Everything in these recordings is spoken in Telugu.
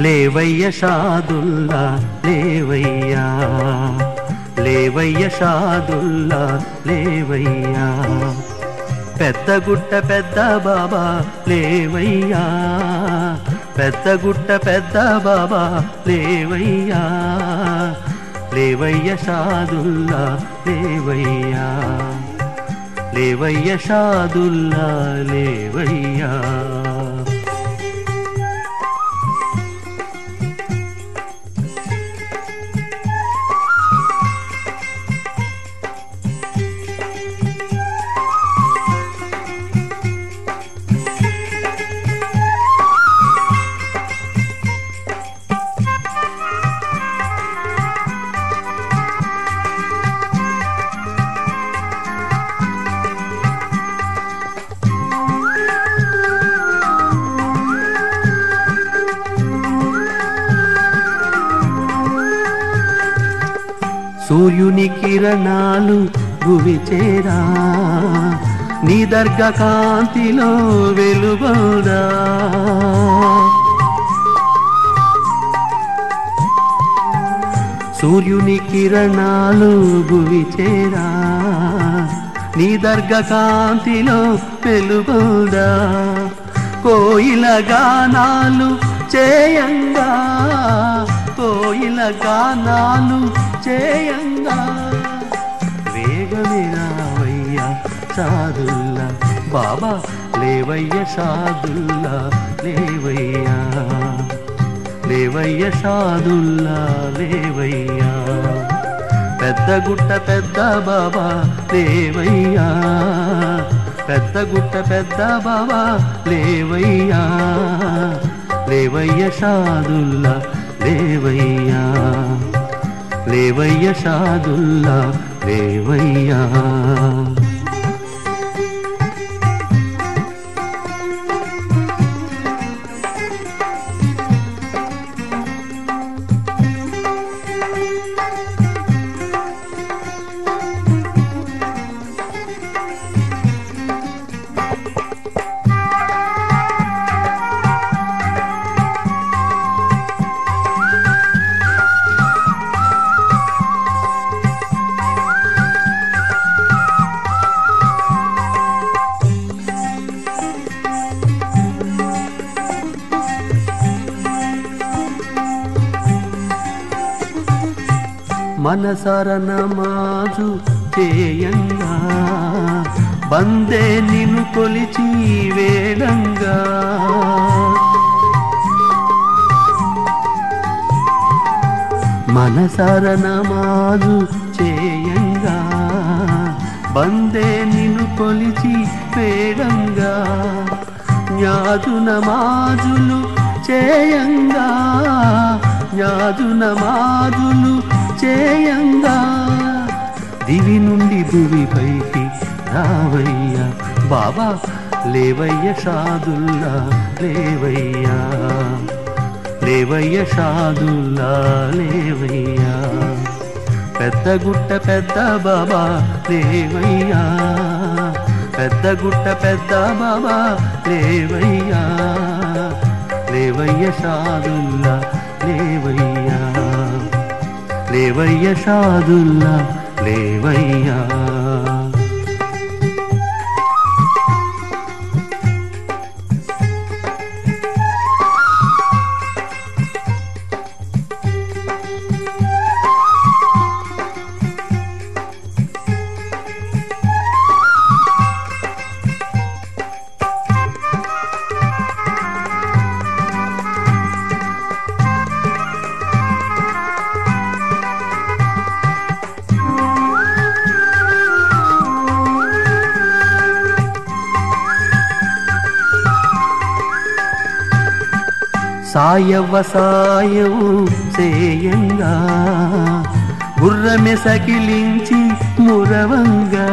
లేవయ్య షాదుల్లా లేవయ్యా లేవయ్య షాదుల్లా లేవయ్యా పెద్ద గుట్ట పెద్ద బాబా లేవయ్యా పెద్ద గుట్ట పెద్ద బాబా లేవయ్యా లేవయ్య షాదుల్లా లేవయ్యా లేవయ్య షాదుల్లా లేవయ్యా సూర్యుని కిరణాలు భువి చేరా నీ దర్గ కాంతిలో వెలుగోదా సూర్యుని కిరణాలు భువి చేరా నీ దర్గ కాంతిలో వెలుగోదా కోయిల గానాలు చేయంగా కోయిల గానాలు చేయంగా వేగమే రావయ్యా సాదుల్లా బాబా లేవయ్య సాదుల్లా లేవయ్యా లేవయ్య సాదుల్లా లేవయ్యా పెద్ద గుట్ట పెద్ద బాబా లేవయ్యా పెద్ద గుట్ట పెద్ద బాబా లేవయ్యా లేవయ్య సాదుల్లా లేవయ్యా లేవయ్య సాదుల్లా లేవయ్యా మనసర నమాజు చేయంగా బందే నిన్ను కొలిచి వేడంగా మనసర నమాజు చేయంగా బందే నిన్ను కొలిచి వేడంగా న్యాజు నమాజులు చేయంగా న్యాజు నమాజులు చేయంగా దివి నుండి భూమిపైకి రావయ్యా బాబా లేవయ్య సాదుల్లా లేవయ్యా లేవయ్య సాదుల్లా లేవయ్యా పెద్ద గుట్ట పెద్ద బాబా లేవయ్యా పెద్ద గుట్ట పెద్ద బాబా లేవయ్యా లేవయ్య సాదుల్లా లేవయ్యా లేవయ్య సాదుల్లా లేవయ్యా సాయవ సాయం సేయంగా గుర్రమె సకిలించి మురవంగా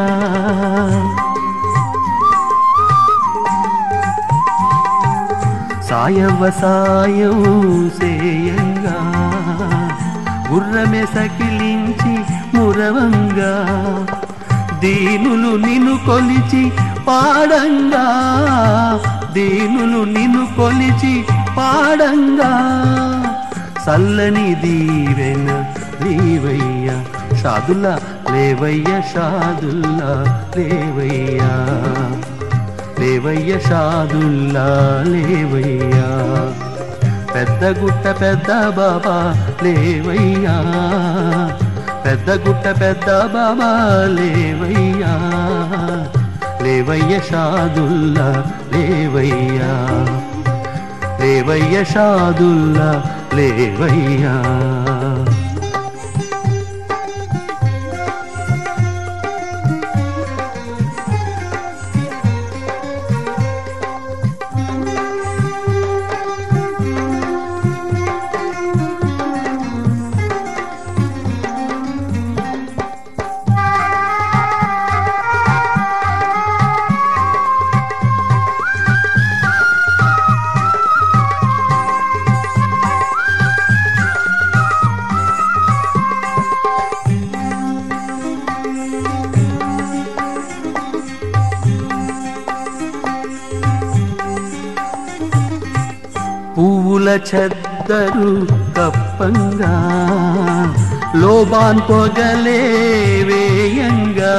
సాయవ సాయం సేయంగా గుర్రమె సకిలించి మురవంగా దీనులు నిన్ను కొలిచి పాడంగా దీనులు నిన్ను కొలిచి పాడంగా చల్లని దీవెన లేవయ్యా షాదుల్లా లేవయ్య షాదుల్లా లేవయ్యా లేవయ్య షాదుల్లా లేవయ్యా పెద్ద గుట్ట పెద్ద బాబా లేవయ్యా పెద్ద గుట్ట పెద్ద బాబా లేవయ్యా లేవయ్య షాదుల్లా లేవయ్యా లేవయ్య షాదుల్లా లేవయ్యా పువ్వుల చెద్దరు కప్పంగా లోబాన్ పొగలే వేయంగా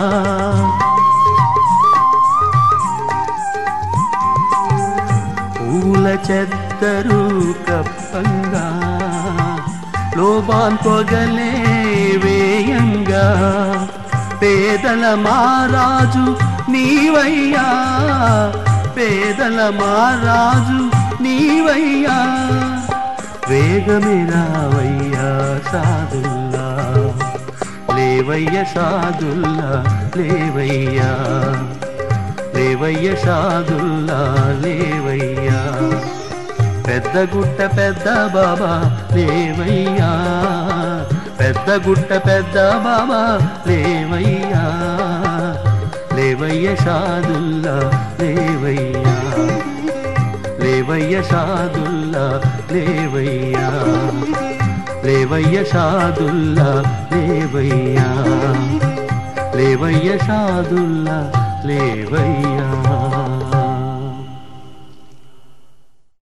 పువ్వుల చెద్దరు కప్పంగా లోబాన్ పొగలే వేయంగా పేదల మారాజు నీవయ్యా పేదల మారాజు నీవయ్యా వేగమే రావయ్యా సాదుల్లా లేవయ్య సాదుల్లా లేవయ్యా లేవయ్య సాదుల్లా లేవయ్యా పెద్ద గుట్ట పెద్ద బాబా లేవయ్యా పెద్ద గుట్ట పెద్ద బాబా లేవయ్యా లేవయ్య సాదుల్లా లేవయ్యా లేవయ్య షాదుల్లా లేవయ్యా లేవయ్య షాదుల్లా లేవయ్యా లేవయ్య షాదుల్లా లేవయ్యా